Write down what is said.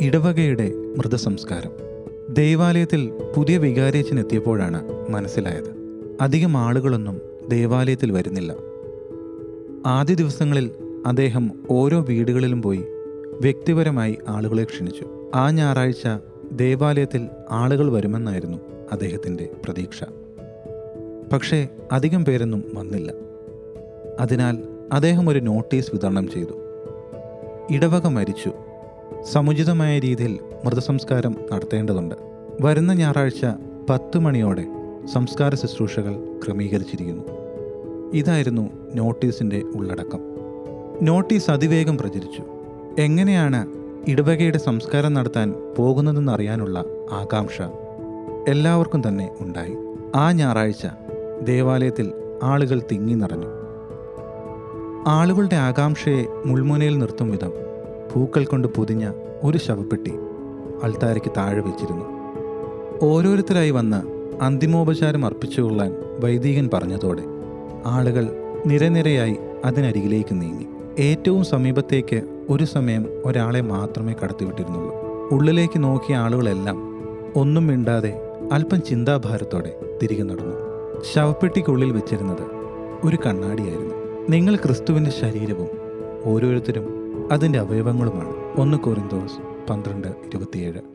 ഇടവകയുടെ മൃതസംസ്കാരം ദേവാലയത്തിൽ പുതിയ വികാരിയച്ഛൻ എത്തിയപ്പോഴാണ് മനസ്സിലായത് അധികം ആളുകളൊന്നും ദേവാലയത്തിൽ വരുന്നില്ല ആദ്യ ദിവസങ്ങളിൽ അദ്ദേഹം ഓരോ വീടുകളിലും പോയി വ്യക്തിപരമായി ആളുകളെ ക്ഷണിച്ചു ആ ഞായറാഴ്ച ദേവാലയത്തിൽ ആളുകൾ വരുമെന്നായിരുന്നു അദ്ദേഹത്തിൻ്റെ പ്രതീക്ഷ പക്ഷേ അധികം പേരൊന്നും വന്നില്ല അതിനാൽ അദ്ദേഹം ഒരു നോട്ടീസ് വിതരണം ചെയ്തു ഇടവക മരിച്ചു സമുചിതമായ രീതിയിൽ മൃതസംസ്കാരം നടത്തേണ്ടതുണ്ട് വരുന്ന ഞായറാഴ്ച പത്ത് മണിയോടെ സംസ്കാര ശുശ്രൂഷകൾ ക്രമീകരിച്ചിരിക്കുന്നു ഇതായിരുന്നു നോട്ടീസിൻ്റെ ഉള്ളടക്കം നോട്ടീസ് അതിവേഗം പ്രചരിച്ചു എങ്ങനെയാണ് ഇടവകയുടെ സംസ്കാരം നടത്താൻ പോകുന്നതെന്നറിയാനുള്ള ആകാംക്ഷ എല്ലാവർക്കും തന്നെ ഉണ്ടായി ആ ഞായറാഴ്ച ദേവാലയത്തിൽ ആളുകൾ തിങ്ങി നിറഞ്ഞു ആളുകളുടെ ആകാംക്ഷയെ മുൾമുനയിൽ നിർത്തും വിധം പൂക്കൾ കൊണ്ട് പൊതിഞ്ഞ ഒരു ശവപ്പെട്ടി അൾത്താരയ്ക്ക് താഴെ വെച്ചിരുന്നു ഓരോരുത്തരായി വന്ന് അന്തിമോപചാരം അർപ്പിച്ചുകൊള്ളാൻ വൈദികൻ പറഞ്ഞതോടെ ആളുകൾ നിരനിരയായി അതിനരികിലേക്ക് നീങ്ങി ഏറ്റവും സമീപത്തേക്ക് ഒരു സമയം ഒരാളെ മാത്രമേ കടത്തിവിട്ടിരുന്നുള്ളൂ ഉള്ളിലേക്ക് നോക്കിയ ആളുകളെല്ലാം ഒന്നും മിണ്ടാതെ അല്പം ചിന്താഭാരത്തോടെ തിരികെ നടന്നു ശവപ്പെട്ടിക്കുള്ളിൽ വെച്ചിരുന്നത് ഒരു കണ്ണാടിയായിരുന്നു നിങ്ങൾ ക്രിസ്തുവിൻ്റെ ശരീരവും ഓരോരുത്തരും അതിൻ്റെ അവയവങ്ങളുമാണ് ഒന്ന് കോറിന്തോസ് പന്ത്രണ്ട് ഇരുപത്തിയേഴ്